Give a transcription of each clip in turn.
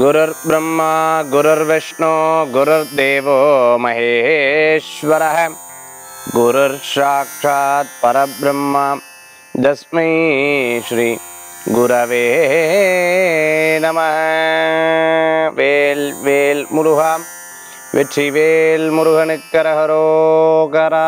गुरुर्ब्रह्मा गुरुर्विष्णु गुरुर्देवो महेश्वरः गुरुर्साक्षात् परब्रह्म तस्मै श्री குரவே நம வேல் வேல் முருகா வெற்றிவேல் முருகனுக்கரகரோகரா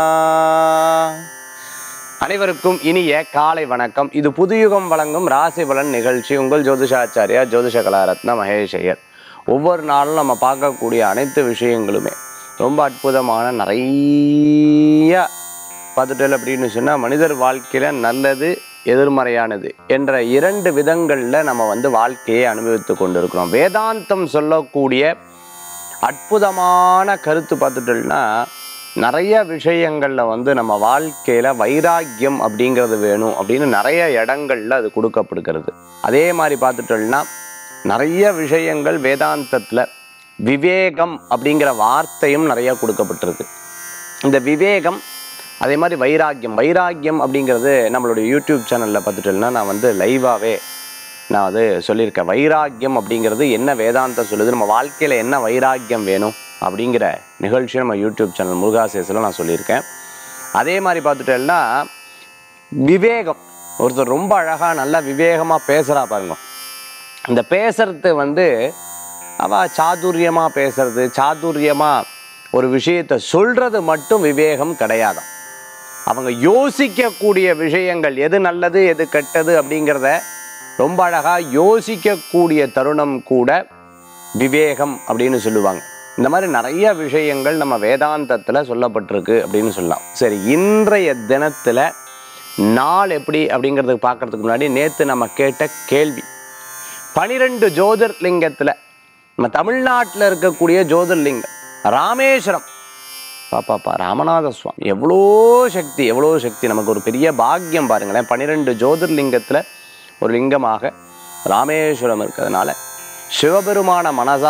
அனைவருக்கும் இனிய காலை வணக்கம் இது புதுயுகம் வழங்கும் ராசி பலன் நிகழ்ச்சி உங்கள் ஜோதிஷாச்சாரியா ஜோதிஷ கலாரத்ன மகேஷ் ஐயர் ஒவ்வொரு நாளும் நம்ம பார்க்கக்கூடிய அனைத்து விஷயங்களுமே ரொம்ப அற்புதமான நிறைய பார்த்துட்டல் அப்படின்னு சொன்னால் மனிதர் வாழ்க்கையில் நல்லது எதிர்மறையானது என்ற இரண்டு விதங்களில் நம்ம வந்து வாழ்க்கையை அனுபவித்து கொண்டிருக்கிறோம் வேதாந்தம் சொல்லக்கூடிய அற்புதமான கருத்து பார்த்துட்டோம்னா நிறைய விஷயங்களில் வந்து நம்ம வாழ்க்கையில் வைராக்கியம் அப்படிங்கிறது வேணும் அப்படின்னு நிறைய இடங்கள்ல அது கொடுக்கப்படுகிறது அதே மாதிரி பார்த்துட்டோம்னா நிறைய விஷயங்கள் வேதாந்தத்தில் விவேகம் அப்படிங்கிற வார்த்தையும் நிறைய கொடுக்கப்பட்டிருக்கு இந்த விவேகம் அதே மாதிரி வைராக்கியம் வைராக்கியம் அப்படிங்கிறது நம்மளுடைய யூடியூப் சேனலில் பார்த்துட்டோம்னா நான் வந்து லைவாகவே நான் அது சொல்லியிருக்கேன் வைராக்கியம் அப்படிங்கிறது என்ன வேதாந்தம் சொல்லுது நம்ம வாழ்க்கையில் என்ன வைராக்கியம் வேணும் அப்படிங்கிற நிகழ்ச்சி நம்ம யூடியூப் சேனல் முருகாசேஸில் நான் சொல்லியிருக்கேன் அதே மாதிரி பார்த்துட்டேன்னா விவேகம் ஒருத்தர் ரொம்ப அழகாக நல்லா விவேகமாக பேசுகிறா பாருங்க இந்த பேசுறது வந்து அவ சாதுரியமாக பேசுறது சாதுரியமாக ஒரு விஷயத்தை சொல்கிறது மட்டும் விவேகம் கிடையாதாம் அவங்க யோசிக்கக்கூடிய விஷயங்கள் எது நல்லது எது கெட்டது அப்படிங்கிறத ரொம்ப அழகாக யோசிக்கக்கூடிய தருணம் கூட விவேகம் அப்படின்னு சொல்லுவாங்க இந்த மாதிரி நிறைய விஷயங்கள் நம்ம வேதாந்தத்தில் சொல்லப்பட்டிருக்கு அப்படின்னு சொல்லலாம் சரி இன்றைய தினத்தில் நாள் எப்படி அப்படிங்கிறதுக்கு பார்க்கறதுக்கு முன்னாடி நேற்று நம்ம கேட்ட கேள்வி பனிரெண்டு ஜோதிர்லிங்கத்தில் நம்ம தமிழ்நாட்டில் இருக்கக்கூடிய ஜோதிர்லிங்கம் ராமேஸ்வரம் பாப்பாப்பா ராமநாத சுவாமி எவ்வளோ சக்தி எவ்வளோ சக்தி நமக்கு ஒரு பெரிய பாக்கியம் பாருங்களேன் பன்னிரெண்டு ஜோதிர்லிங்கத்தில் ஒரு லிங்கமாக ராமேஸ்வரம் இருக்கிறதுனால சிவபெருமான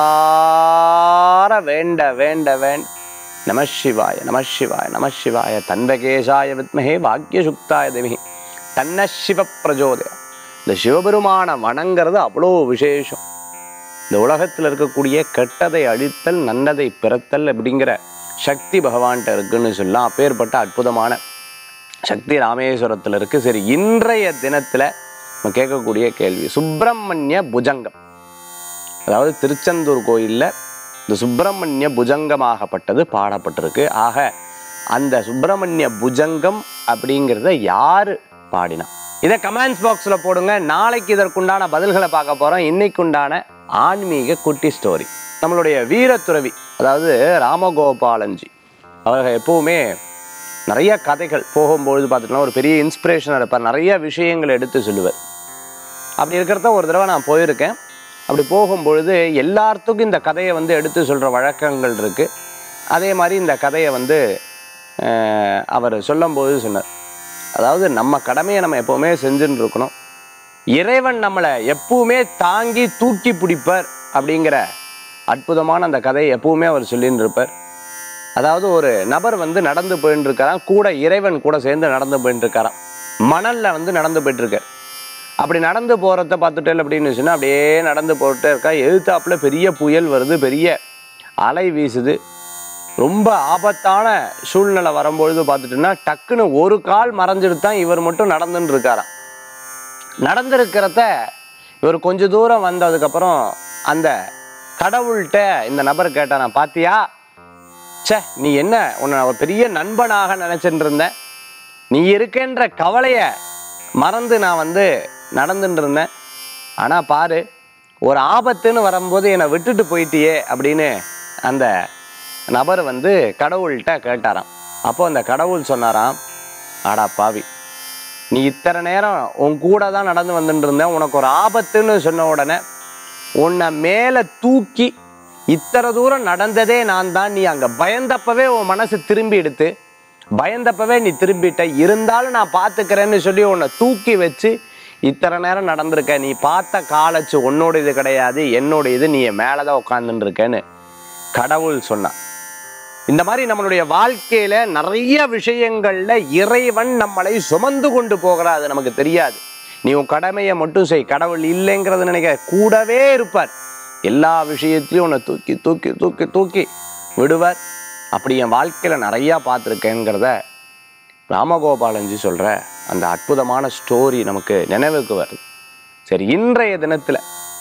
மனசார வேண்ட வேண்ட வேண்ட நம சிவாய நம சிவாய நம சிவாய தன்வகேஷாய வித்மஹே வாக்கியசுக்தாய தேவி தன்ன சிவ பிரஜோதய இந்த சிவபெருமான வணங்கிறது அவ்வளோ விசேஷம் இந்த உலகத்தில் இருக்கக்கூடிய கெட்டதை அழித்தல் நல்லதை பிறத்தல் அப்படிங்கிற சக்தி பகவான்கிட்ட இருக்குன்னு சொல்லலாம் அப்பேற்பட்ட அற்புதமான சக்தி ராமேஸ்வரத்தில் இருக்கு சரி இன்றைய தினத்தில் நம்ம கேட்கக்கூடிய கேள்வி சுப்பிரமணிய புஜங்கம் அதாவது திருச்செந்தூர் கோயிலில் இந்த சுப்பிரமணிய புஜங்கமாகப்பட்டது பாடப்பட்டிருக்கு ஆக அந்த சுப்பிரமணிய புஜங்கம் அப்படிங்கிறத யாரு பாடினா இதை கமெண்ட்ஸ் பாக்ஸில் போடுங்க நாளைக்கு இதற்குண்டான பதில்களை பார்க்க போகிறோம் இன்னைக்குண்டான ஆன்மீக குட்டி ஸ்டோரி நம்மளுடைய வீரத்துறவி அதாவது ராமகோபாலன்ஜி அவர்கள் எப்பவுமே நிறைய கதைகள் போகும்பொழுது பார்த்துட்டோம்னா ஒரு பெரிய இன்ஸ்பிரேஷனாக இருப்பார் நிறைய விஷயங்களை எடுத்து சொல்லுவார் அப்படி இருக்கிறத ஒரு தடவை நான் போயிருக்கேன் அப்படி போகும்பொழுது எல்லாத்துக்கும் இந்த கதையை வந்து எடுத்து சொல்கிற வழக்கங்கள் இருக்குது அதே மாதிரி இந்த கதையை வந்து அஹ், அவர் சொல்லும்போது சொன்னார் அதாவது நம்ம கடமையை நம்ம எப்போவுமே செஞ்சுன்னு இருக்கணும் இறைவன் நம்மளை எப்பவுமே தாங்கி தூக்கி பிடிப்பார் அப்படிங்கிற அற்புதமான அந்த கதையை எப்பவுமே அவர் சொல்லின்னு இருப்பார் அதாவது ஒரு நபர் வந்து நடந்து போயின்னு இருக்காராம் கூட இறைவன் கூட சேர்ந்து நடந்து போயின்னு இருக்காராம் மணல்ல வந்து நடந்து போயிட்டு இருக்கார் அப்படி நடந்து போறத பார்த்துட்டேன் அப்படின்னு சொன்னா அப்படியே நடந்து போயிட்டே இருக்கா எழுத்தாப்புல பெரிய புயல் வருது பெரிய அலை வீசுது ரொம்ப ஆபத்தான சூழ்நிலை வரும்பொழுது பார்த்துட்டோன்னா டக்குன்னு ஒரு கால் மறைஞ்சிட்டு தான் இவர் மட்டும் நடந்துன்னு இருக்காராம் நடந்திருக்கிறத இவர் கொஞ்ச தூரம் வந்ததுக்கப்புறம் அந்த கடவுள்கிட்ட இந்த நபர் கேட்டாராம் பாத்தியா ச்சே நீ என்ன உன்னை நான் ஒரு பெரிய நண்பனாக நினைச்சிட்டு இருந்தேன் நீ இருக்கேன்ற கவலையை மறந்து நான் வந்து நடந்துட்டு இருந்தேன் ஆனால் பாரு ஒரு ஆபத்துன்னு வரும்போது என்னை விட்டுட்டு போயிட்டியே அப்படின்னு அந்த நபர் வந்து கடவுள்கிட்ட கேட்டாராம் அப்போ அந்த கடவுள் சொன்னாராம் ஆடா பாவி நீ இத்தனை நேரம் உன் கூட தான் நடந்து வந்துட்டு இருந்தேன் உனக்கு ஒரு ஆபத்துன்னு சொன்ன உடனே உன்னை மேலே தூக்கி இத்தனை தூரம் நடந்ததே நான் தான் நீ அங்கே பயந்தப்பவே உன் மனசு திரும்பி எடுத்து பயந்தப்பவே நீ திரும்பிட்ட இருந்தாலும் நான் பார்த்துக்கிறேன்னு சொல்லி உன்னை தூக்கி வச்சு இத்தனை நேரம் நடந்திருக்க நீ பார்த்த காலச்சு உன்னோட இது கிடையாது என்னோட இது நீ என் மேலே தான் உட்காந்துட்டு இருக்கேன்னு கடவுள் சொன்னான் இந்த மாதிரி நம்மளுடைய வாழ்க்கையில நிறைய விஷயங்கள்ல இறைவன் நம்மளை சுமந்து கொண்டு போகிறார் அது நமக்கு தெரியாது நீ உன் கடமையை மட்டும் செய் கடவுள் இல்லைங்கிறது நினைக்க கூடவே இருப்பார் எல்லா விஷயத்திலையும் உன்னை தூக்கி தூக்கி தூக்கி தூக்கி விடுவார் அப்படி என் வாழ்க்கையில் நிறையா பார்த்துருக்கேங்கிறத ராமகோபாலஞ்சி சொல்கிற அந்த அற்புதமான ஸ்டோரி நமக்கு நினைவுக்கு வருது சரி இன்றைய தினத்தில்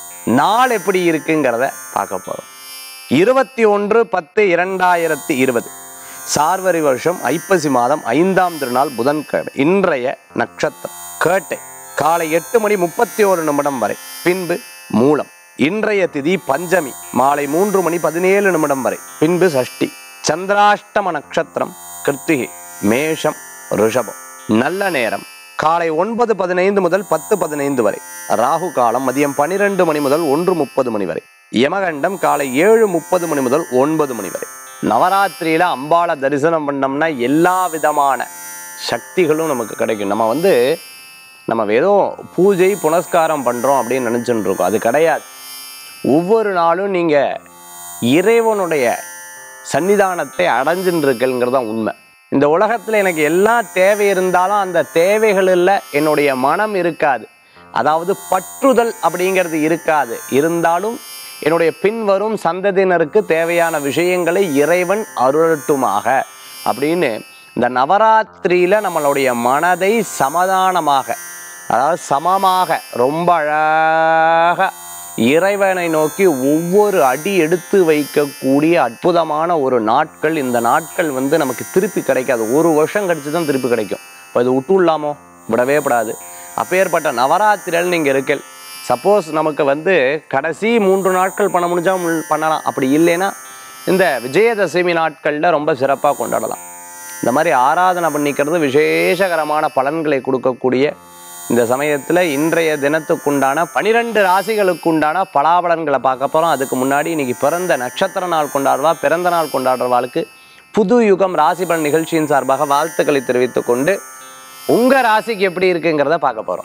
நாள் எப்படி இருக்குங்கிறத பார்க்க போகிறோம் இருபத்தி ஒன்று பத்து இரண்டாயிரத்தி இருபது சார்வரி வருஷம் ஐப்பசி மாதம் ஐந்தாம் திருநாள் புதன்கிழமை இன்றைய நட்சத்திரம் கேட்டை காலை எட்டு மணி முப்பத்தி ஒரு நிமிடம் வரை பின்பு மூலம் இன்றைய திதி பஞ்சமி மாலை மூன்று மணி பதினேழு நிமிடம் வரை பின்பு சஷ்டி சந்திராஷ்டம நட்சத்திரம் கிருத்திகை மேஷம் ரிஷபம் நல்ல நேரம் காலை ஒன்பது பதினைந்து முதல் பத்து பதினைந்து வரை ராகு காலம் மதியம் பன்னிரெண்டு மணி முதல் ஒன்று முப்பது மணி வரை யமகண்டம் காலை ஏழு முப்பது மணி முதல் ஒன்பது மணி வரை நவராத்திரியில அம்பாளை தரிசனம் பண்ணோம்னா எல்லா விதமான சக்திகளும் நமக்கு கிடைக்கும் நம்ம வந்து நம்ம வெறும் பூஜை புனஸ்காரம் பண்றோம் அப்படின்னு நினைச்சுட்டு இருக்கோம் அது கிடையாது ஒவ்வொரு நாளும் நீங்க இறைவனுடைய சன்னிதானத்தை அடைஞ்சுட்டு இருக்கல்ங்கிறது தான் உண்மை இந்த உலகத்துல எனக்கு எல்லாம் தேவை இருந்தாலும் அந்த தேவைகளில் என்னுடைய மனம் இருக்காது அதாவது பற்றுதல் அப்படிங்கிறது இருக்காது இருந்தாலும் என்னுடைய பின்வரும் சந்ததியினருக்கு தேவையான விஷயங்களை இறைவன் அருளட்டுமாக அப்படின்னு இந்த நவராத்திரியில நம்மளுடைய மனதை சமாதானமாக அதாவது சமமாக ரொம்ப அழகாக இறைவனை நோக்கி ஒவ்வொரு அடி எடுத்து வைக்கக்கூடிய அற்புதமான ஒரு நாட்கள் இந்த நாட்கள் வந்து நமக்கு திருப்பி கிடைக்காது ஒரு வருஷம் கழிச்சு தான் திருப்பி கிடைக்கும் இப்போ இது விட்டு இல்லாமோ விடவே படாது அப்பேற்பட்ட நவராத்திரியில் நீங்கள் இருக்கல் சப்போஸ் நமக்கு வந்து கடைசி மூன்று நாட்கள் பண்ண முடிஞ்சா முள்- பண்ணலாம் அப்படி இல்லைன்னா இந்த விஜயதசமி நாட்களில் ரொம்ப சிறப்பாக கொண்டாடலாம் இந்த மாதிரி ஆராதனை பண்ணிக்கிறது விசேஷகரமான பலன்களை கொடுக்கக்கூடிய இந்த சமயத்தில் இன்றைய தினத்துக்குண்டான பனிரெண்டு ராசிகளுக்குண்டான பலாபலன்களை பார்க்க போகிறோம் அதுக்கு முன்னாடி இன்னைக்கு பிறந்த நட்சத்திர நாள் கொண்டாடுவா பிறந்த நாள் கொண்டாடுறவாளுக்கு புது யுகம் ராசி பலன் நிகழ்ச்சியின் சார்பாக வாழ்த்துக்களை தெரிவித்துக் கொண்டு உங்கள் ராசிக்கு எப்படி இருக்குங்கிறத பார்க்க போகிறோம்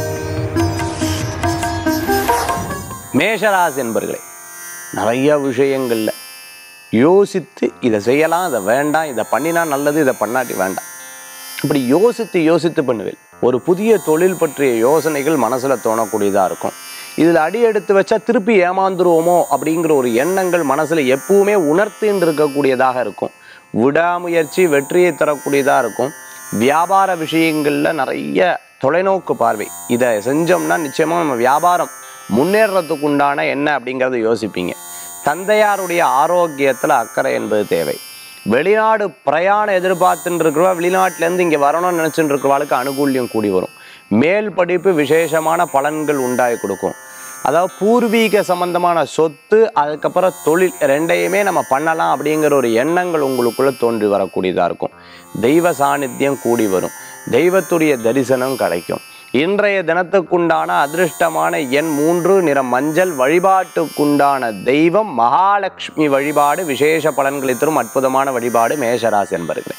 மேஷராசி என்பர்களே நிறைய விஷயங்கள்ல யோசித்து இதை செய்யலாம் இதை வேண்டாம் இதை பண்ணினா நல்லது இதை பண்ணாட்டி வேண்டாம் இப்படி யோசித்து யோசித்து பண்ணுவேன் ஒரு புதிய தொழில் பற்றிய யோசனைகள் மனசுல தோணக்கூடியதா இருக்கும் இதில் அடி எடுத்து வச்சா திருப்பி ஏமாந்துருவோமோ அப்படிங்கிற ஒரு எண்ணங்கள் மனசுல எப்பவுமே உணர்த்தின்னு இருக்கக்கூடியதாக இருக்கும் விடாமுயற்சி வெற்றியை தரக்கூடியதாக இருக்கும் வியாபார விஷயங்கள்ல நிறைய தொலைநோக்கு பார்வை இதை செஞ்சோம்னா நிச்சயமா நம்ம வியாபாரம் முன்னேறதுக்கு உண்டான என்ன அப்படிங்கிறத யோசிப்பீங்க தந்தையாருடைய ஆரோக்கியத்துல அக்கறை என்பது தேவை வெளிநாடு பிரயாணம் எதிர்பார்த்துட்டு இருக்கிறவா வெளிநாட்டிலேருந்து இங்கே வரணும்னு நினச்சிட்டு இருக்கிறவாளுக்கு அனுகூல்யம் கூடி வரும் மேல் படிப்பு விசேஷமான பலன்கள் உண்டாகி கொடுக்கும் அதாவது பூர்வீக சம்பந்தமான சொத்து அதுக்கப்புறம் தொழில் ரெண்டையுமே நம்ம பண்ணலாம் அப்படிங்கிற ஒரு எண்ணங்கள் உங்களுக்குள்ள தோன்றி வரக்கூடியதாக இருக்கும் தெய்வ சாநித்தியம் கூடி வரும் தெய்வத்துடைய தரிசனம் கிடைக்கும் இன்றைய தினத்துக்குண்டான அதிர்ஷ்டமான எண் மூன்று நிறம் மஞ்சள் வழிபாட்டுக்குண்டான தெய்வம் மகாலட்சுமி வழிபாடு விசேஷ பலன்களை தரும் அற்புதமான வழிபாடு மேஷராசி என்பர்களே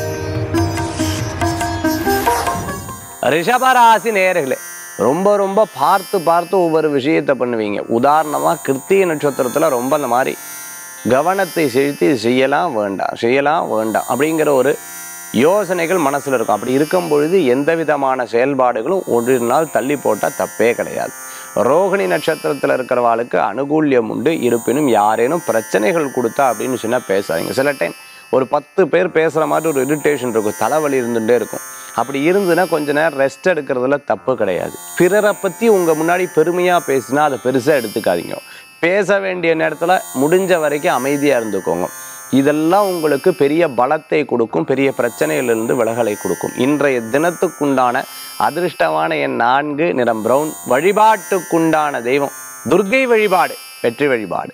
ரிஷபராசி நேர்களே ரொம்ப ரொம்ப பார்த்து பார்த்து ஒவ்வொரு விஷயத்தை பண்ணுவீங்க உதாரணமாக கிருத்திகை நட்சத்திரத்தில் ரொம்ப அந்த மாதிரி கவனத்தை செலுத்தி இது செய்யலாம் வேண்டாம் செய்யலாம் வேண்டாம் அப்படிங்கிற ஒரு யோசனைகள் மனசில் இருக்கும் அப்படி இருக்கும் பொழுது எந்த விதமான செயல்பாடுகளும் ஒரு நாள் தள்ளி போட்டால் தப்பே கிடையாது ரோகிணி நட்சத்திரத்தில் இருக்கிறவாளுக்கு அனுகூல்யம் உண்டு இருப்பினும் யாரேனும் பிரச்சனைகள் கொடுத்தா அப்படின்னு சொன்னால் பேசாதீங்க சில டைம் ஒரு பத்து பேர் பேசுகிற மாதிரி ஒரு இரிட்டேஷன் இருக்கும் தலைவலி இருந்துகிட்டே இருக்கும் அப்படி இருந்துன்னா கொஞ்ச நேரம் ரெஸ்ட் எடுக்கிறதுல தப்பு கிடையாது பிறரை பற்றி உங்கள் முன்னாடி பெருமையாக பேசினா அதை பெருசாக எடுத்துக்காதீங்க பேச வேண்டிய நேரத்தில் முடிஞ்ச வரைக்கும் அமைதியாக இருந்துக்கோங்க இதெல்லாம் உங்களுக்கு பெரிய பலத்தை கொடுக்கும் பெரிய பிரச்சனையிலிருந்து விலகலை கொடுக்கும் இன்றைய தினத்துக்குண்டான அதிர்ஷ்டமான என் நான்கு நிறம் பிரவுன் வழிபாட்டுக்குண்டான தெய்வம் துர்க்கை வழிபாடு வெற்றி வழிபாடு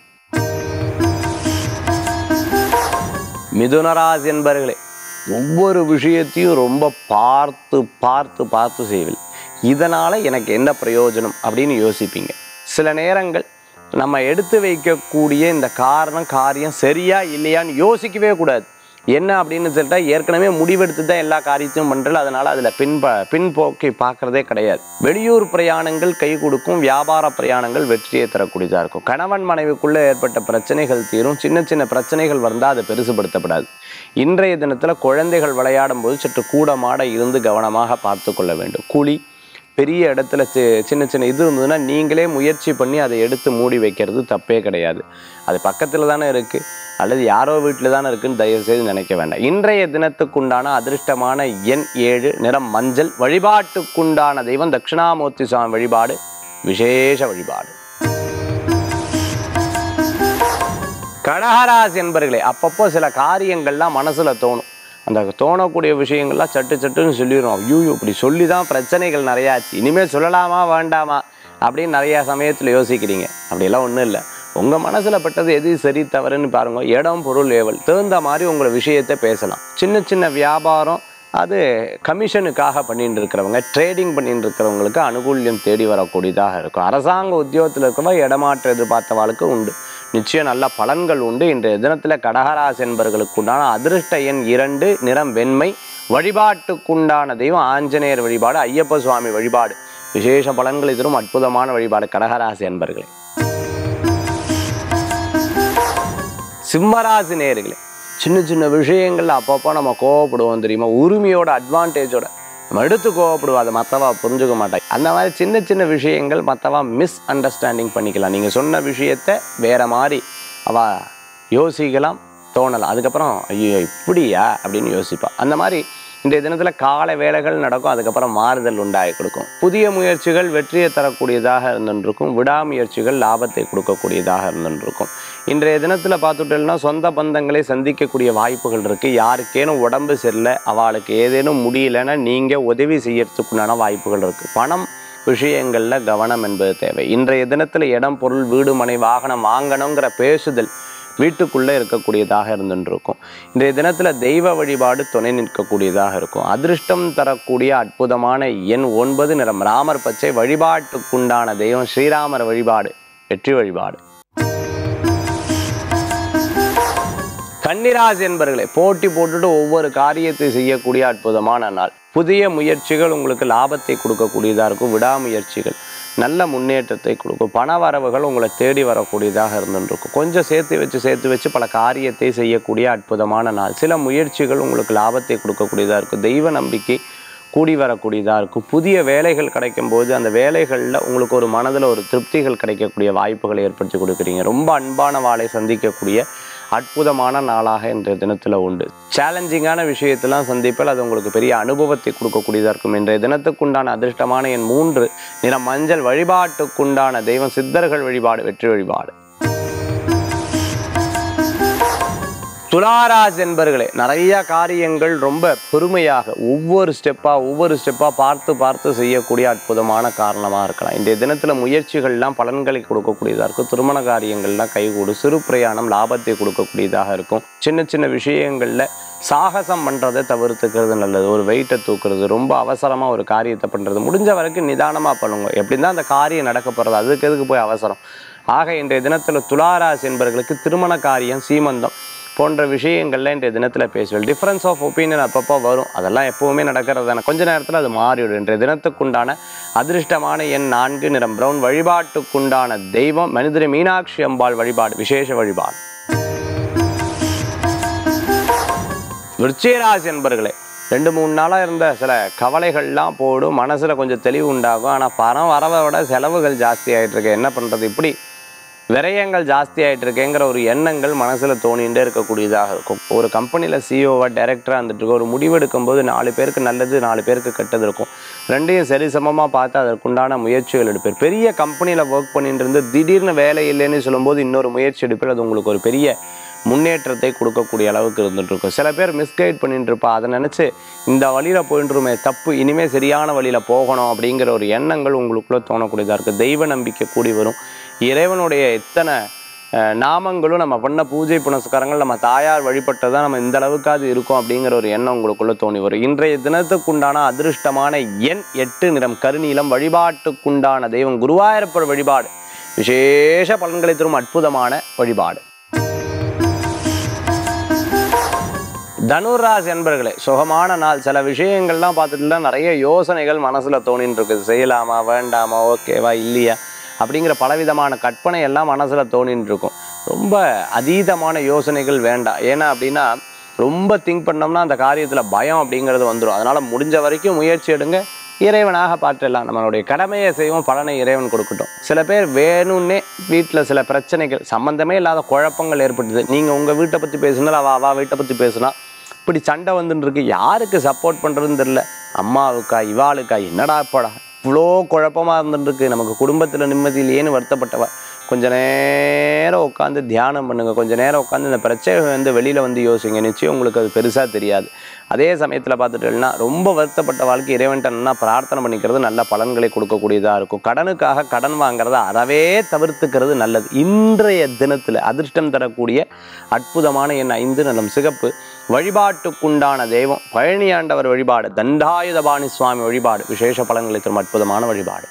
மிதுனராசி என்பர்களே ஒவ்வொரு விஷயத்தையும் ரொம்ப பார்த்து பார்த்து பார்த்து செய்வில் இதனால் எனக்கு என்ன பிரயோஜனம் அப்படின்னு யோசிப்பீங்க சில நேரங்கள் நம்ம எடுத்து வைக்கக்கூடிய இந்த காரணம் காரியம் சரியா இல்லையான்னு யோசிக்கவே கூடாது என்ன அப்படின்னு சொல்லிட்டா ஏற்கனவே முடிவெடுத்து தான் எல்லா காரியத்தையும் பண்ணுறல அதனால் அதில் பின்ப பின்போக்கை பார்க்குறதே கிடையாது வெளியூர் பிரயாணங்கள் கை கொடுக்கும் வியாபார பிரயாணங்கள் வெற்றியை தரக்கூடியதாக இருக்கும் கணவன் மனைவிக்குள்ளே ஏற்பட்ட பிரச்சனைகள் தீரும் சின்ன சின்ன பிரச்சனைகள் வந்தால் அதை பெருசுபடுத்தப்படாது இன்றைய தினத்தில் குழந்தைகள் விளையாடும் போது சற்று கூடமாட இருந்து கவனமாக பார்த்து கொள்ள வேண்டும் குழி பெரிய இடத்துல சி- சின்ன சின்ன இது இருந்ததுன்னா நீங்களே முயற்சி பண்ணி அதை எடுத்து மூடி வைக்கிறது தப்பே கிடையாது அது பக்கத்தில் தானே இருக்குது அல்லது யாரோ வீட்டில் தானே இருக்குன்னு தயவு செய்து நினைக்க வேண்டாம் இன்றைய தினத்துக்குண்டான அதிர்ஷ்டமான எண் ஏழு நிறம் மஞ்சள் வழிபாட்டுக்குண்டான தெய்வம் தட்சிணாமூர்த்தி சுவாமி வழிபாடு விசேஷ வழிபாடு கடகராசி என்பர்களே அப்பப்போ சில காரியங்கள்லாம் மனசில் தோணும் அந்த தோணக்கூடிய விஷயங்கள்லாம் சட்டு சட்டுன்னு சொல்லிடுறோம் ஐயோ இப்படி சொல்லி தான் பிரச்சனைகள் நிறையாச்சு இனிமேல் சொல்லலாமா வேண்டாமா அப்படின்னு நிறையா சமயத்தில் யோசிக்கிறீங்க அப்படியெல்லாம் ஒன்றும் இல்லை உங்கள் மனசில் பட்டது எது சரி தவறுன்னு பாருங்க இடம் பொருள் ஏவல் தகுந்த மாதிரி உங்களை விஷயத்தை பேசலாம் சின்ன சின்ன வியாபாரம் அது கமிஷனுக்காக பண்ணிட்டு இருக்கிறவங்க ட்ரேடிங் பண்ணிட்டு இருக்கிறவங்களுக்கு அனுகூல்யம் தேடி வரக்கூடியதாக இருக்கும் அரசாங்க உத்தியோகத்தில் இருக்கிறவங்க இடமாற்ற எதிர்பார்த்தவாளுக்கு உண்டு நிச்சயம் நல்ல பலன்கள் உண்டு இன்றைய தினத்தில் கடகராசி என்பவர்களுக்கு உண்டான அதிர்ஷ்ட எண் இரண்டு நிறம் வெண்மை வழிபாட்டுக்குண்டான தெய்வம் ஆஞ்சநேயர் வழிபாடு ஐயப்ப சுவாமி வழிபாடு விசேஷ பலன்களை தரும் அற்புதமான வழிபாடு கடகராசி என்பர்களே சிம்மராசி நேர்களே சின்ன சின்ன விஷயங்கள்ல அப்பப்போ நம்ம கோவப்படுவோம் தெரியுமா உரிமையோட அட்வான்டேஜோட நம்ம எடுத்து கோவப்படுவோம் அதை மற்றவா புரிஞ்சுக்க மாட்டாங்க அந்த மாதிரி சின்ன சின்ன விஷயங்கள் மற்றவா மிஸ் அண்டர்ஸ்டாண்டிங் பண்ணிக்கலாம் நீங்கள் சொன்ன விஷயத்த வேற மாதிரி அவ யோசிக்கலாம் தோணலாம் அதுக்கப்புறம் ஐயோ இப்படியா அப்படின்னு யோசிப்பா அந்த மாதிரி இன்றைய தினத்தில் காலை வேலைகள் நடக்கும் அதுக்கப்புறம் மாறுதல் உண்டாகி கொடுக்கும் புதிய முயற்சிகள் வெற்றியை தரக்கூடியதாக இருந்துருக்கும் விடாமுயற்சிகள் லாபத்தை கொடுக்கக்கூடியதாக இருந்துருக்கும் இன்றைய தினத்தில் பார்த்துட்டோம்னா சொந்த பந்தங்களை சந்திக்கக்கூடிய வாய்ப்புகள் இருக்குது யாருக்கேனும் உடம்பு சரியில்லை அவளுக்கு ஏதேனும் முடியலன்னா நீங்கள் உதவி செய்யறதுக்குண்டான வாய்ப்புகள் இருக்குது பணம் விஷயங்களில் கவனம் என்பது தேவை இன்றைய தினத்தில் இடம் பொருள் வீடு மனை வாகனம் வாங்கணுங்கிற பேசுதல் வீட்டுக்குள்ளே இருக்கக்கூடியதாக இருந்துருக்கும் இன்றைய தினத்தில் தெய்வ வழிபாடு துணை நிற்கக்கூடியதாக இருக்கும் அதிர்ஷ்டம் தரக்கூடிய அற்புதமான எண் ஒன்பது நிறம் ராமர் பச்சை வழிபாட்டுக்குண்டான தெய்வம் ஸ்ரீராமர் வழிபாடு வெற்றி வழிபாடு கன்னிராசி என்பர்களே போட்டி போட்டுட்டு ஒவ்வொரு காரியத்தை செய்யக்கூடிய அற்புதமான நாள் புதிய முயற்சிகள் உங்களுக்கு லாபத்தை கொடுக்கக்கூடியதாக இருக்கும் விடாமுயற்சிகள் நல்ல முன்னேற்றத்தை கொடுக்கும் பண வரவுகள் உங்களை தேடி வரக்கூடியதாக இருந்துருக்கும் கொஞ்சம் சேர்த்து வச்சு சேர்த்து வச்சு பல காரியத்தை செய்யக்கூடிய அற்புதமான நாள் சில முயற்சிகள் உங்களுக்கு லாபத்தை கொடுக்கக்கூடியதாக இருக்கும் தெய்வ நம்பிக்கை கூடி வரக்கூடியதாக இருக்கும் புதிய வேலைகள் கிடைக்கும்போது அந்த வேலைகளில் உங்களுக்கு ஒரு மனதில் ஒரு திருப்திகள் கிடைக்கக்கூடிய வாய்ப்புகளை ஏற்படுத்தி கொடுக்குறீங்க ரொம்ப அன்பான வாளை சந்திக்கக்கூடிய அற்புதமான நாளாக இன்றைய தினத்தில் உண்டு சேலஞ்சிங்கான விஷயத்தெல்லாம் சந்திப்பில் அது உங்களுக்கு பெரிய அனுபவத்தை கொடுக்கக்கூடியதாக இருக்கும் இன்றைய தினத்துக்குண்டான அதிர்ஷ்டமான என் மூன்று நிறம் மஞ்சள் வழிபாட்டுக்குண்டான தெய்வம் சித்தர்கள் வழிபாடு வெற்றி வழிபாடு துளாராஜ் என்பர்களே நிறைய காரியங்கள் ரொம்ப பொறுமையாக ஒவ்வொரு ஸ்டெப்பாக ஒவ்வொரு ஸ்டெப்பாக பார்த்து பார்த்து செய்யக்கூடிய அற்புதமான காரணமாக இருக்கலாம் இன்றைய தினத்தில் முயற்சிகள்லாம் பலன்களை கொடுக்கக்கூடியதாக இருக்கும் திருமண காரியங்கள்லாம் கைகூடும் சிறு பிரயாணம் லாபத்தை கொடுக்கக்கூடியதாக இருக்கும் சின்ன சின்ன விஷயங்களில் சாகசம் பண்ணுறதை தவிர்த்துக்கிறது நல்லது ஒரு வெயிட்டை தூக்குறது ரொம்ப அவசரமாக ஒரு காரியத்தை பண்ணுறது முடிஞ்ச வரைக்கும் நிதானமாக பண்ணுங்க எப்படி தான் அந்த காரியம் நடக்க போகிறது அதுக்கு எதுக்கு போய் அவசரம் ஆக இன்றைய தினத்தில் துளாராசி என்பவர்களுக்கு திருமண காரியம் சீமந்தம் போன்ற விஷயங்கள்ல இன்றைய தினத்தில் பேசுவேன் டிஃப்ரென்ஸ் ஆஃப் ஒப்பீனியன் அப்பப்போ வரும் அதெல்லாம் எப்பவுமே நடக்கிறது தானே கொஞ்ச நேரத்தில் அது மாறிவிடும் இன்றைய தினத்துக்குண்டான அதிர்ஷ்டமான எண் நான்கு நிறம் பிரவுன் வழிபாட்டுக்குண்டான தெய்வம் மனிதரை மீனாட்சி அம்பாள் வழிபாடு விசேஷ வழிபாடு விருச்சிகராசி என்பர்களே ரெண்டு மூணு நாளாக இருந்த சில கவலைகள்லாம் போடும் மனசில் கொஞ்சம் தெளிவு உண்டாகும் ஆனால் பணம் வரவை விட செலவுகள் ஜாஸ்தி ஆயிட்டு இருக்கு என்ன பண்ணுறது இப்படி விரயங்கள் ஜாஸ்தி ஆயிட்டு இருக்கேங்கிற ஒரு எண்ணங்கள் மனசில் தோணிகிட்டே இருக்கக்கூடியதாக இருக்கும் ஒரு கம்பெனியில் சிஓவாக டைரக்டராக இருந்துட்டு இருக்க ஒரு முடிவெடுக்கும் போது நாலு பேருக்கு நல்லது நாலு பேருக்கு கெட்டது இருக்கும் ரெண்டையும் சரி சமமாக பார்த்து அதற்குண்டான முயற்சிகள் எடுப்பேன் பெரிய கம்பெனியில் ஒர்க் பண்ணிட்டு இருந்து திடீர்னு வேலை இல்லைன்னு சொல்லும்போது இன்னொரு முயற்சி எடுப்பேன் அது உங்களுக்கு ஒரு பெரிய முன்னேற்றத்தை கொடுக்கக்கூடிய அளவுக்கு இருந்துட்டு இருக்கும் சில பேர் மிஸ்கைட் பண்ணிட்டு இருப்பா அதை நினச்சி இந்த வழியில் போயிட்டுருமே தப்பு இனிமேல் சரியான வழியில் போகணும் அப்படிங்கிற ஒரு எண்ணங்கள் உங்களுக்குள்ளே தோணக்கூடியதாக இருக்குது தெய்வ நம்பிக்கை கூடி வரும் இறைவனுடைய எத்தனை அஹ், நாமங்களும் நம்ம பண்ண பூஜை புனஸ்காரங்கள் நம்ம தாயார் வழிபட்டது தான் நம்ம இந்த அளவுக்காவது இருக்கோம் அப்படிங்கிற ஒரு எண்ணம் உங்களுக்குள்ள தோணி வரும் இன்றைய தினத்துக்குண்டான அதிர்ஷ்டமான எண் எட்டு நிறம் கருநீலம் வழிபாட்டுக்குண்டான தெய்வம் குருவாயூரப்பர் வழிபாடு விசேஷ பலன்களை தரும் அற்புதமான வழிபாடு தனுராசி என்பர்களே சுகமான நாள் சில விஷயங்கள்லாம் பார்த்துட்டுல நிறைய யோசனைகள் மனசில் தோணின்னு இருக்குது செய்யலாமா வேண்டாமா ஓகேவா இல்லையா அப்படிங்கிற பலவிதமான கற்பனை எல்லாம் மனசில் தோணின்னு இருக்கும் ரொம்ப அதீதமான யோசனைகள் வேண்டாம் ஏன்னா அப்படின்னா ரொம்ப திங்க் பண்ணோம்னா அந்த காரியத்தில் பயம் அப்படிங்கிறது வந்துடும் அதனால் முடிஞ்ச வரைக்கும் முயற்சி எடுங்க இறைவனாக பார்த்துடலாம் நம்மளுடைய கடமையை செய்வோம் பலனை இறைவன் கொடுக்கட்டும் சில பேர் வேணும்னே வீட்டில் சில பிரச்சனைகள் சம்மந்தமே இல்லாத குழப்பங்கள் ஏற்பட்டுது நீங்கள் உங்கள் வீட்டை பற்றி பேசுனா அவ அவா வீட்டை பற்றி பேசுனா இப்படி சண்டை வந்துன்னு இருக்கு யாருக்கு சப்போர்ட் பண்ணுறதுன்னு தெரில அம்மாவுக்கா இவாளுக்கா என்னடா இப்படா இவ்வளோ குழப்பமாக இருந்துருக்கு நமக்கு குடும்பத்தில் நிம்மதி இல்லையேன்னு வருத்தப்பட்டவ கொஞ்ச நேரம் உட்காந்து தியானம் பண்ணுங்க கொஞ்ச நேரம் உட்காந்து இந்த பிரச்சனை வந்து வெளியில் வந்து யோசிங்க நிச்சயம் உங்களுக்கு அது பெருசாக தெரியாது அதே சமயத்தில் பார்த்துட்டோம்னா ரொம்ப வருத்தப்பட்ட வாழ்க்கை இறைவன்ட்ட நல்லா பிரார்த்தனை பண்ணிக்கிறது நல்ல பலன்களை கொடுக்கக்கூடியதாக இருக்கும் கடனுக்காக கடன் வாங்குறத அறவே தவிர்த்துக்கிறது நல்லது இன்றைய தினத்தில் அதிர்ஷ்டம் தரக்கூடிய அற்புதமான என் ஐந்து நலம் சிகப்பு வழிபாட்டுக்குண்டான தெய்வம் பழனியாண்டவர் வழிபாடு தண்டாயுதபாணி சுவாமி வழிபாடு விசேஷ பலன்களை தரும் அற்புதமான வழிபாடு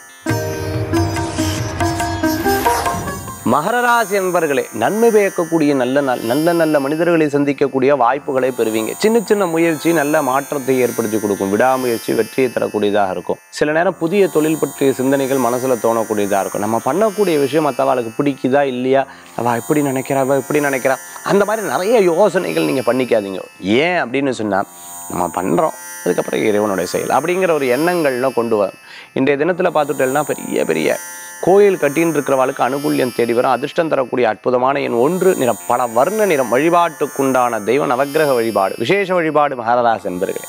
மகர ராசி என்பர்களே நன்மை பயக்கக்கூடிய நல்ல நாள் நல்ல நல்ல மனிதர்களை சந்திக்கக்கூடிய வாய்ப்புகளை பெறுவீங்க சின்ன சின்ன முயற்சி நல்ல மாற்றத்தை ஏற்படுத்தி கொடுக்கும் விடாமுயற்சி வெற்றியை தரக்கூடியதாக இருக்கும் சில நேரம் புதிய தொழில் பற்றிய சிந்தனைகள் மனசுல தோணக்கூடியதாக இருக்கும் நம்ம பண்ணக்கூடிய விஷயம் மற்றவாளுக்கு பிடிக்குதா இல்லையா அவ இப்படி நினைக்கிறா அவ இப்படி நினைக்கிறா அந்த மாதிரி நிறைய யோசனைகள் நீங்க பண்ணிக்காதீங்க ஏன் அப்படின்னு சொன்னா நம்ம பண்றோம் அதுக்கப்புறம் இறைவனுடைய செயல் அப்படிங்கிற ஒரு எண்ணங்கள்லாம் கொண்டு வரும் இன்றைய தினத்துல பார்த்துட்டேன்னா பெரிய பெரிய கோயில் கட்டின்னு இருக்கிறவாளுக்கு அனுகூல்யம் தேடி வரும் அதிர்ஷ்டம் தரக்கூடிய அற்புதமான எண் ஒன்று நிறம் பல வர்ண நிறம் வழிபாட்டுக்குண்டான தெய்வ நவக்கிரக வழிபாடு விசேஷ வழிபாடு மகாராஜ் என்பர்களே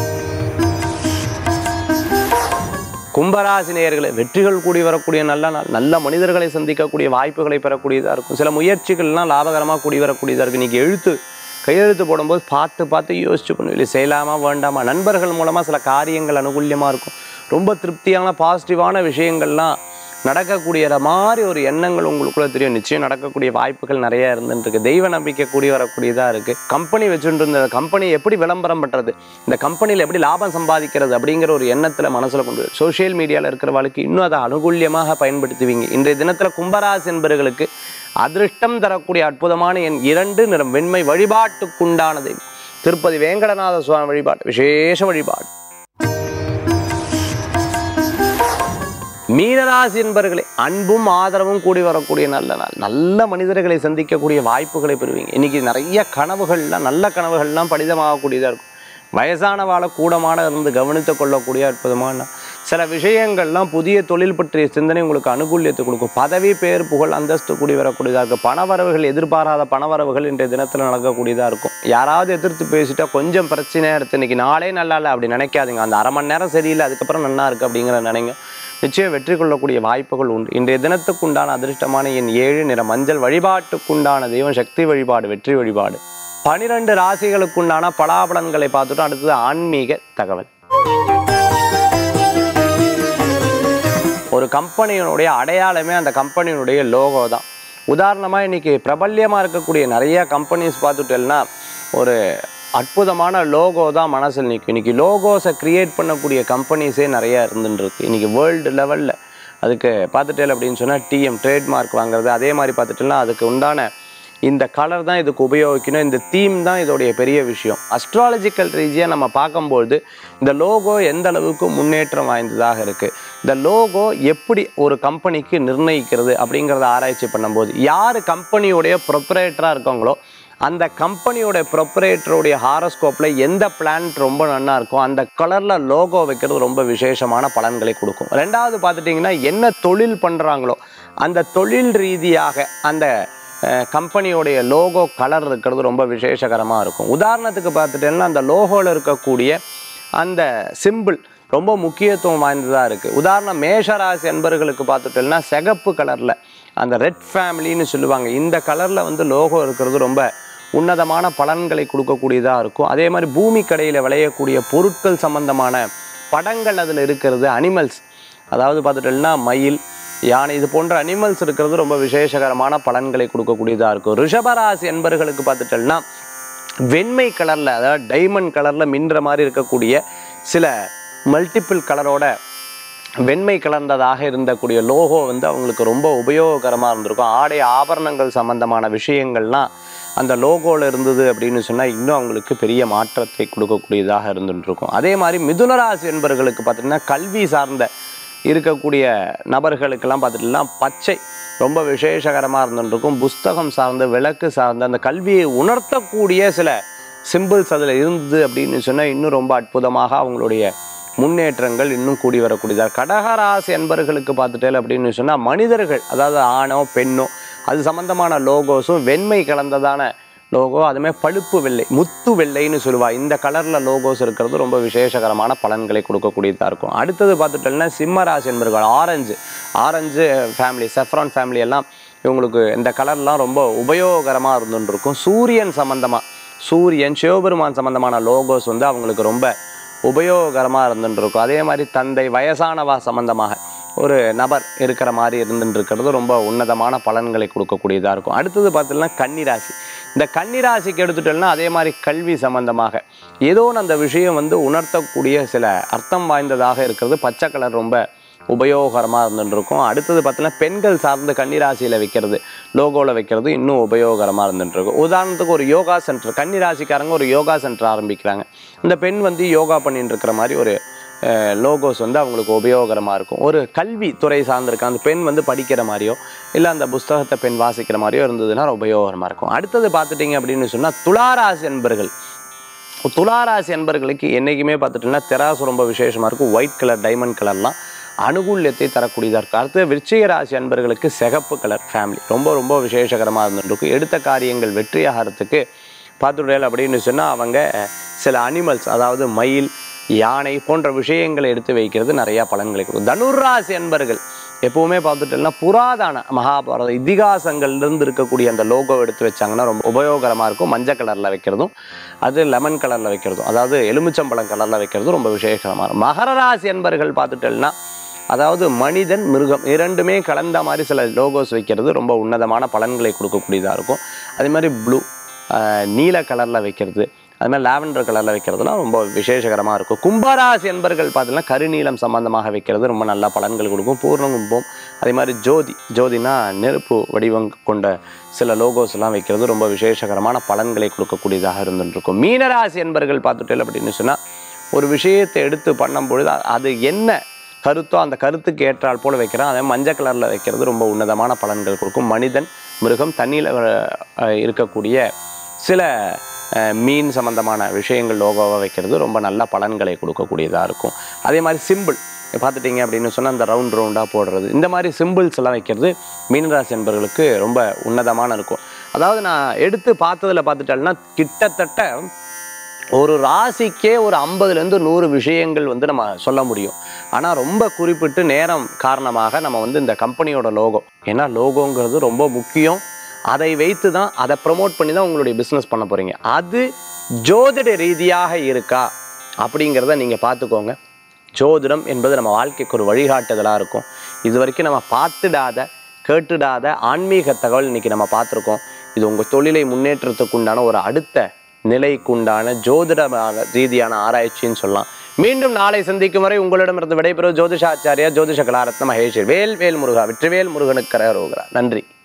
கும்பராசி நேயர்களே வெற்றிகள் கூடி வரக்கூடிய நல்ல நாள் நல்ல மனிதர்களை சந்திக்கக்கூடிய வாய்ப்புகளை பெறக்கூடியதாக இருக்கும் சில முயற்சிகள்லாம் லாபகரமாக கூடி வரக்கூடியதாக இருக்கும் இன்னைக்கு எழுத்து கையெழுத்து போடும்போது பார்த்து பார்த்து யோசிச்சு பண்ணுவோம் இல்லை செய்யலாமா வேண்டாமா நண்பர்கள் மூலமாக சில காரியங்கள் அனுகூல்யமாக இருக்கும் ரொம்ப திருப்தியான பாசிட்டிவான விஷயங்கள்லாம் நடக்கக்கூடிய மாதிரி ஒரு எண்ணங்கள் உங்களுக்குள்ள தெரியும் நிச்சயம் நடக்கக்கூடிய வாய்ப்புகள் நிறைய இருந்துட்டு இருக்கு தெய்வ நம்பிக்கை கூடி வரக்கூடியதாக இருக்கு கம்பெனி வச்சுட்டு இருந்த கம்பெனி எப்படி விளம்பரம் பண்றது இந்த கம்பெனியில் எப்படி லாபம் சம்பாதிக்கிறது அப்படிங்கிற ஒரு எண்ணத்துல மனசுல கொண்டு சோஷியல் மீடியாவில் இருக்கிறவளுக்கு இன்னும் அதை அனுகூல்யமாக பயன்படுத்துவீங்க இன்றைய தினத்துல கும்பராசி என்பவர்களுக்கு அதிர்ஷ்டம் தரக்கூடிய அற்புதமான என் இரண்டு நிறம் வெண்மை வழிபாட்டுக்குண்டானது திருப்பதி வேங்கடநாத சுவாமி வழிபாடு விசேஷ வழிபாடு மீனராசி என்பர்களே அன்பும் ஆதரவும் கூடி வரக்கூடிய நல்ல நாள் நல்ல மனிதர்களை சந்திக்கக்கூடிய வாய்ப்புகளை பெறுவீங்க இன்னைக்கு நிறைய கனவுகள்லாம் நல்ல கனவுகள்லாம் பலிதமாகக்கூடியதாக இருக்கும் வயசானவாளை கூடமான இருந்து கவனித்து கொள்ளக்கூடிய அற்புதமான நாள். சில விஷயங்கள்லாம் புதிய தொழில் பற்றிய சிந்தனை உங்களுக்கு அனுகூல்யத்தை கொடுக்கும் பதவி பேர் புகழ் அந்தஸ்து கூடி வரக்கூடியதாக இருக்கும் பணவரவுகள் எதிர்பாராத பணவரவுகள் இன்றைய தினத்தில் நடக்கக்கூடியதாக இருக்கும் யாராவது எதிர்த்து பேசிட்டா கொஞ்சம் பிரச்சனையாக எடுத்து இன்னைக்கு நாளே நல்லா இல்லை அப்படி நினைக்காதீங்க அந்த அரை மணி நேரம் சரியில்லை அதுக்கப்புறம் நல்லா இருக்கு அப்படிங்கிற நினைங்க நிச்சயம் வெற்றி கொள்ளக்கூடிய வாய்ப்புகள் உண்டு இன்றைய தினத்துக்குண்டான அதிர்ஷ்டமான என் ஏழு நிற மஞ்சள் வழிபாட்டுக்குண்டான தெய்வம் சக்தி வழிபாடு வெற்றி வழிபாடு பனிரெண்டு ராசிகளுக்குண்டான பலாபலன்களை பார்த்துட்டோம் அடுத்தது ஆன்மீக தகவல் ஒரு கம்பெனியினுடைய அடையாளமே அந்த கம்பெனியினுடைய லோகோ தான் உதாரணமாக இன்னைக்கு பிரபல்யமாக இருக்கக்கூடிய நிறைய கம்பெனிஸ் பார்த்துட்டேன்னா ஒரு அற்புதமான லோகோ தான் மனசில் நிற்கும் இன்னைக்கு லோகோஸை கிரியேட் பண்ணக்கூடிய கம்பெனிஸே நிறைய இருந்துட்டு இருக்கு இன்னைக்கு வேர்ல்டு லெவலில் அதுக்கு பார்த்துட்டேன் அப்படின்னு சொன்னால் டிஎம் ட்ரேட்மார்க் வாங்குறது அதே மாதிரி பார்த்துட்டேன்னா அதுக்கு உண்டான இந்த கலர் தான் இதுக்கு உபயோகிக்கணும் இந்த தீம் தான் இதோடைய பெரிய விஷயம் அஸ்ட்ராலஜிக்கல் ரீதியாக நம்ம பார்க்கும்பொழுது இந்த லோகோ எந்த அளவுக்கு முன்னேற்றம் வாய்ந்ததாக இருக்குது இந்த லோகோ எப்படி ஒரு கம்பெனிக்கு நிர்ணயிக்கிறது அப்படிங்கிறத ஆராய்ச்சி பண்ணும்போது யார் கம்பெனியோடைய ப்ரொப்ரேட்டராக இருக்காங்களோ அந்த கம்பெனியோட ப்ரொப்ரேட்டருடைய ஹாரோஸ்கோப்பில் எந்த பிளான்ட் ரொம்ப நல்லா இருக்கோ அந்த கலரில் லோகோ வைக்கிறது ரொம்ப விசேஷமான பலன்களை கொடுக்கும் ரெண்டாவது பார்த்துட்டிங்கன்னா என்ன தொழில் பண்ணுறாங்களோ அந்த தொழில் ரீதியாக அந்த கம்பெனியோடைய லோகோ கலர் இருக்கிறது ரொம்ப விசேஷகரமாக இருக்கும் உதாரணத்துக்கு பார்த்துட்டேன்னா அந்த லோகோவில் இருக்கக்கூடிய அந்த சிம்பிள் ரொம்ப முக்கியத்துவம் வாய்ந்ததாக இருக்குது உதாரணம் மேஷராசி என்பர்களுக்கு பார்த்துட்டோம்னா சிகப்பு கலரில் அந்த ரெட் ஃபேமிலின்னு சொல்லுவாங்க இந்த கலரில் வந்து லோகோ இருக்கிறது ரொம்ப உன்னதமான பலன்களை கொடுக்கக்கூடியதாக இருக்கும் அதே மாதிரி பூமி கடையில் விளையக்கூடிய பொருட்கள் சம்பந்தமான படங்கள் அதில் இருக்கிறது அனிமல்ஸ் அதாவது பார்த்துட்டோம்னா மயில் யானை இது போன்ற அனிமல்ஸ் இருக்கிறது ரொம்ப விசேஷகரமான பலன்களை கொடுக்கக்கூடியதாக இருக்கும் ரிஷபராசி என்பர்களுக்கு பார்த்துட்டோம்னா வெண்மை கலரில் அதாவது டைமண்ட் கலரில் மின்ற மாதிரி இருக்கக்கூடிய சில மல்டிபிள் கலரோட வெண்மை கலந்ததாக இருந்தக்கூடிய லோகோ வந்து அவங்களுக்கு ரொம்ப உபயோககரமாக இருந்திருக்கும் ஆடை ஆபரணங்கள் சம்பந்தமான விஷயங்கள்லாம் அந்த லோகோவில் இருந்தது அப்படின்னு சொன்னால் இன்னும் அவங்களுக்கு பெரிய மாற்றத்தை கொடுக்கக்கூடியதாக இருந்துட்டு இருக்கும் அதே மாதிரி மிதுனராசி என்பவர்களுக்கு பார்த்திங்கன்னா கல்வி சார்ந்த இருக்கக்கூடிய நபர்களுக்கெல்லாம் பார்த்துட்டுனா பச்சை ரொம்ப விசேஷகரமாக இருந்துருக்கும் புஸ்தகம் சார்ந்த விளக்கு சார்ந்த அந்த கல்வியை உணர்த்தக்கூடிய சில சிம்பிள்ஸ் அதில் இருந்தது அப்படின்னு சொன்னால் இன்னும் ரொம்ப அற்புதமாக அவங்களுடைய முன்னேற்றங்கள் இன்னும் கூடி வரக்கூடியதா கடகராசி என்பர்களுக்கு பார்த்துட்டேன் அப்படின்னு சொன்னால் மனிதர்கள் அதாவது ஆணோ பெண்ணோ அது சம்பந்தமான லோகோஸும் வெண்மை கலந்ததான லோகோ அதுமாதிரி பழுப்பு வெள்ளை முத்து வெள்ளைன்னு சொல்லுவா இந்த கலரில் லோகோஸ் இருக்கிறது ரொம்ப விசேஷகரமான பலன்களை கொடுக்கக்கூடியதாக இருக்கும் அடுத்தது பார்த்துட்டோம்னா சிம்மராசி என்பர்கள் orange orange family saffron family எல்லாம் இவங்களுக்கு இந்த கலர்லாம் ரொம்ப உபயோகரமாக இருந்துட்டு இருக்கும் சூரியன் சம்பந்தமாக சூரியன் சிவபெருமான் சம்பந்தமான லோகோஸ் வந்து அவங்களுக்கு ரொம்ப உபயோகரமாக இருந்துட்டு இருக்கும் அதே மாதிரி தந்தை வயசானவா சம்பந்தமாக ஒரு நபர் இருக்கிற மாதிரி இருந்துட்டு இருக்கிறது ரொம்ப உன்னதமான பலன்களை கொடுக்கக்கூடியதாக இருக்கும் அடுத்தது பார்த்தீங்கன்னா கன்னிராசி இந்த கன்னிராசிக்கு எடுத்துட்டோம்னா அதே மாதிரி கல்வி சம்பந்தமாக ஏதோ ஒன்று அந்த விஷயம் வந்து உணர்த்தக்கூடிய சில அர்த்தம் வாய்ந்ததாக இருக்கிறது பச்சை கலர் ரொம்ப உபயோகரமாக இருந்துட்டு இருக்கும் அடுத்தது பார்த்தீங்கன்னா பெண்கள் சார்ந்த கன்னிராசியில் வைக்கிறது லோகோவில் வைக்கிறது இன்னும் உபயோகரமாக இருந்துட்டு இருக்கும் உதாரணத்துக்கு ஒரு யோகா சென்டர் கன்னிராசிக்காரங்க ஒரு யோகா சென்டர் ஆரம்பிக்கிறாங்க இந்த பெண் வந்து யோகா பண்ணிட்டு இருக்கிற மாதிரி ஒரு லோகோஸ் வந்து அவங்களுக்கு உபயோகரமாக இருக்கும் ஒரு கல்வி துறை சார்ந்திருக்க அந்த பெண் வந்து படிக்கிற மாதிரியோ இல்லை அந்த புஸ்தகத்தை பெண் வாசிக்கிற மாதிரியோ இருந்ததுன்னா உபயோகரமாக இருக்கும் அடுத்தது பார்த்துட்டிங்க அப்படின்னு சொன்னால் துளாராசி என்பர்கள் துளாராசி என்பர்களுக்கு என்றைக்குமே பார்த்துட்டோம்னா தெராசு ரொம்ப விசேஷமாக இருக்கும் ஒயிட் கலர் டைமண்ட் கலர்லாம் அனுகூல்யத்தை தரக்கூடியதாக இருக்கும் அடுத்து விருச்சிக ராசி அன்பர்களுக்கு சிகப்பு கலர் ஃபேமிலி ரொம்ப ரொம்ப விசேஷகரமாக இருந்துருக்கும் எடுத்த காரியங்கள் வெற்றியாகிறதுக்கு பார்த்துடையல் அப்படின்னு சொன்னால் அவங்க சில அனிமல்ஸ் அதாவது மயில் யானை போன்ற விஷயங்களை எடுத்து வைக்கிறது நிறையா பலன்களை கொடுக்கும் தனுராசி அன்பர்கள் எப்பவுமே பார்த்துட்டோம்னா புராதன மகாபாரத இதிகாசங்கள்லேருந்து இருக்கக்கூடிய அந்த லோகோ எடுத்து வச்சாங்கன்னா ரொம்ப உபயோகரமாக இருக்கும் மஞ்சள் கலரில் வைக்கிறதும் அது லெமன் கலரில் வைக்கிறதும் அதாவது எலுமிச்சம்பழம் கலரில் வைக்கிறதும் ரொம்ப விசேஷகரமாக இருக்கும் மகர ராசி அன்பர்கள் பார்த்துட்டோம்னா அதாவது மனிதன் மிருகம் இரண்டுமே கலந்த மாதிரி சில லோகோஸ் வைக்கிறது ரொம்ப உன்னதமான பலன்களை கொடுக்கக்கூடியதாக இருக்கும் அதே மாதிரி ப்ளூ நீல கலரில் வைக்கிறது அது மாதிரி லாவெண்டர் கலரில் வைக்கிறதுலாம் ரொம்ப விசேஷகரமாக இருக்கும் கும்பராசி என்பர்கள் பார்த்தீங்கன்னா கருநீலம் சம்பந்தமாக வைக்கிறது ரொம்ப நல்ல பலன்கள் கொடுக்கும் பூர்ணகும்பம் அதே மாதிரி ஜோதி ஜோதினா நெருப்பு வடிவம் கொண்ட சில லோகோஸ்லாம் வைக்கிறது ரொம்ப விசேஷகரமான பலன்களை கொடுக்கக்கூடியதாக இருந்துட்டு இருக்கும் மீனராசி என்பர்கள் பார்த்துட்டே அப்படின்னு சொன்னால் ஒரு விஷயத்தை எடுத்து பண்ணும் பொழுது அ- அது என்ன கருத்தோ அந்த கருத்துக்கு ஏற்றால் போல வைக்கிறோம் அதே மஞ்சள் கலரில் வைக்கிறது ரொம்ப உன்னதமான பலன்கள் கொடுக்கும் மனிதன் மிருகம் தண்ணியில் இருக்கக்கூடிய சில அஹ், மீன் சம்பந்தமான விஷயங்கள் லோகோவாக வைக்கிறது ரொம்ப நல்ல பலன்களை கொடுக்கக்கூடியதாக இருக்கும் அதே மாதிரி சிம்பிள் பார்த்துட்டிங்க அப்படின்னு சொன்னால் அந்த ரவுண்ட் ரவுண்டாக போடுறது இந்த மாதிரி சிம்பிள்ஸ் எல்லாம் வைக்கிறது மீனராசி என்பவர்களுக்கு ரொம்ப உன்னதமான இருக்கும் அதாவது நான் எடுத்து பார்த்ததில் பார்த்துட்டேன்னா கிட்டத்தட்ட ஒரு ராசிக்கே ஒரு ஐம்பதுலேருந்து நூறு விஷயங்கள் வந்து நம்ம சொல்ல முடியும் ஆனால் ரொம்ப குறிப்பிட்டு நேரம் காரணமாக நம்ம வந்து இந்த கம்பெனியோட லோகோ ஏன்னா லோகோங்கிறது ரொம்ப முக்கியம் அதை வைத்து தான் அதை ப்ரமோட் பண்ணி தான் உங்களுடைய பிஸ்னஸ் பண்ண போகிறீங்க அது ஜோதிட ரீதியாக இருக்கா அப்படிங்கிறத நீங்கள் பார்த்துக்கோங்க ஜோதிடம் என்பது நம்ம வாழ்க்கைக்கு ஒரு வழிகாட்டுதலாக இருக்கும் இது வரைக்கும் நம்ம பார்த்துடாத கேட்டுடாத ஆன்மீக தகவல் இன்னைக்கு நம்ம பார்த்துருக்கோம் இது உங்கள் தொழிலை முன்னேற்றத்துக்கு உண்டான ஒரு அடுத்த நிலைக்கு உண்டான ஜோதிட ரீதியான ஆராய்ச்சின்னு சொல்லலாம் மீண்டும் நாளை சந்திக்கும் வரை உங்களிடமிருந்து விடைபெறும் ஜோதிஷாச்சாரியா ஜோதிஷ கலாரத்ன மகேஷ் வேல் வேல் முருகா வெற்றிவேல் முருகனுக்கு கரகரோகிறா நன்றி